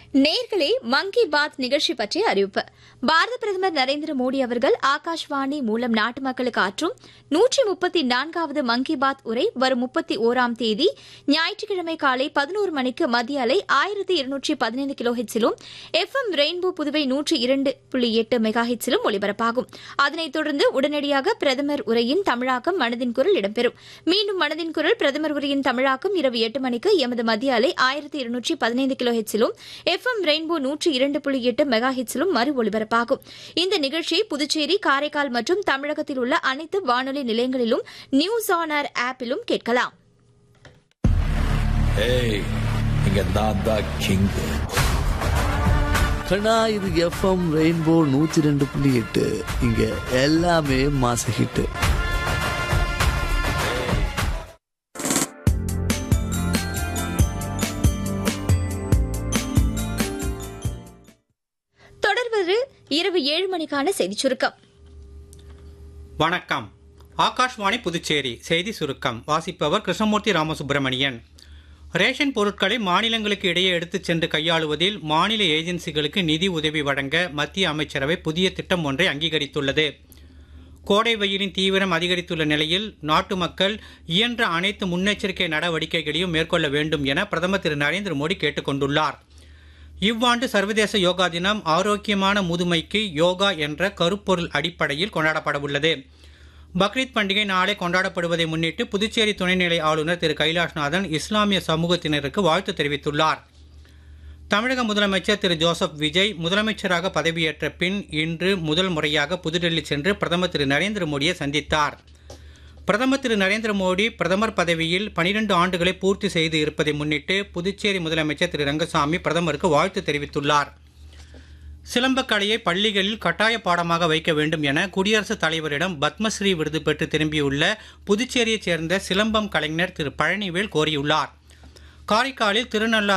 நேர்களே மங்கி பாத் நிகழ்ச்சி பற்றிய அறிவிப்பு பாரத பிரதமர் நரேந்திர மோடி அவர்கள் ஆகாஷ்வாணி மூலம் நாட்டு மக்களுக்கு ஆற்றும் நூற்றி முப்பத்தி நான்காவது மங்கி பாத் உரை வரும் முப்பத்தி ஓராம் தேதி ஞாயிற்றுக்கிழமை காலை பதினோரு மணிக்கு மத்திய அலை ஆயிரத்தி இருநூற்றி பதினைந்து கிலோ ஹெச்சிலும் எஃப் எம் ரெயின்போ புதுவை நூற்றி இரண்டு புள்ளி எட்டு மெகா ஹெச்சிலும் ஒலிபரப்பாகும் அதனைத் தொடர்ந்து உடனடியாக பிரதமர் உரையின் தமிழாக்கம் மனதின் குரல் இடம்பெறும் மீண்டும் மனதின் குரல் பிரதமர் உரையின் தமிழாக்கம் இரவு எட்டு மணிக்கு எமது மத்திய அலை ஆயிரத்தி இருநூற்றி பதினைந்து கிலோ ஹெச்சிலும் எஃப் எம் ரெயின்போ நூற்றி இரண்டு புள்ளி எட்டு மெகா ஹெச்சிலும் மறு ஒலிபரப்பாகும் இந்த நிகழ்ச்சியை புதுச்சேரி காரைக்கால் மற்றும் தமிழகத்தில் உள்ள அனைத்து வானொலி நிலையங்களிலும் நியூஸ் ஆன் ஏர் ஆப்பிலும் கேட்கலாம் ஏய் இங்க நான் தான் கிங் கண்ணா இது எஃப்எம் ரெயின்போ நூத்தி ரெண்டு புள்ளி எட்டு இங்க எல்லாமே மாச ஹிட்டு தொடர்வது இரவு ஏழு மணிக்கான செய்திச் சுருக்கம் வணக்கம் ஆகாஷ்வாணி புதுச்சேரி செய்தி சுருக்கம் வாசிப்பவர் கிருஷ்ணமூர்த்தி ராமசுப்பிரமணியன் ரேஷன் பொருட்களை மாநிலங்களுக்கு இடையே எடுத்துச் சென்று கையாளுவதில் மாநில ஏஜென்சிகளுக்கு நிதி உதவி வழங்க மத்திய அமைச்சரவை புதிய திட்டம் ஒன்றை அங்கீகரித்துள்ளது கோடை வெயிலின் தீவிரம் அதிகரித்துள்ள நிலையில் நாட்டு மக்கள் இயன்ற அனைத்து முன்னெச்சரிக்கை நடவடிக்கைகளையும் மேற்கொள்ள வேண்டும் என பிரதமர் திரு நரேந்திர மோடி கேட்டுக் கொண்டுள்ளார் இவ்வாண்டு சர்வதேச யோகா தினம் ஆரோக்கியமான முதுமைக்கு யோகா என்ற கருப்பொருள் அடிப்படையில் கொண்டாடப்படவுள்ளது பக்ரீத் பண்டிகை நாளை கொண்டாடப்படுவதை முன்னிட்டு புதுச்சேரி துணைநிலை ஆளுநர் திரு கைலாஷ்நாதன் இஸ்லாமிய சமூகத்தினருக்கு வாழ்த்து தெரிவித்துள்ளார் தமிழக முதலமைச்சர் திரு ஜோசப் விஜய் முதலமைச்சராக பதவியேற்ற பின் இன்று முதல் முறையாக புதுடெல்லி சென்று பிரதமர் திரு நரேந்திர மோடியை சந்தித்தார் பிரதமர் திரு நரேந்திர மோடி பிரதமர் பதவியில் 12 ஆண்டுகளை பூர்த்தி செய்து இருப்பதை முன்னிட்டு புதுச்சேரி முதலமைச்சர் திரு ரங்கசாமி பிரதமருக்கு வாழ்த்து தெரிவித்துள்ளார் சிலம்பக் கலையை பள்ளிகளில் கட்டாய பாடமாக வைக்க வேண்டும் என குடியரசுத் தலைவரிடம் பத்மஸ்ரீ விருது பெற்று திரும்பியுள்ள புதுச்சேரியைச் சேர்ந்த சிலம்பம் கலைஞர் திரு பழனிவேல் கோரியுள்ளார் காரைக்காலில் திருநள்ளாறு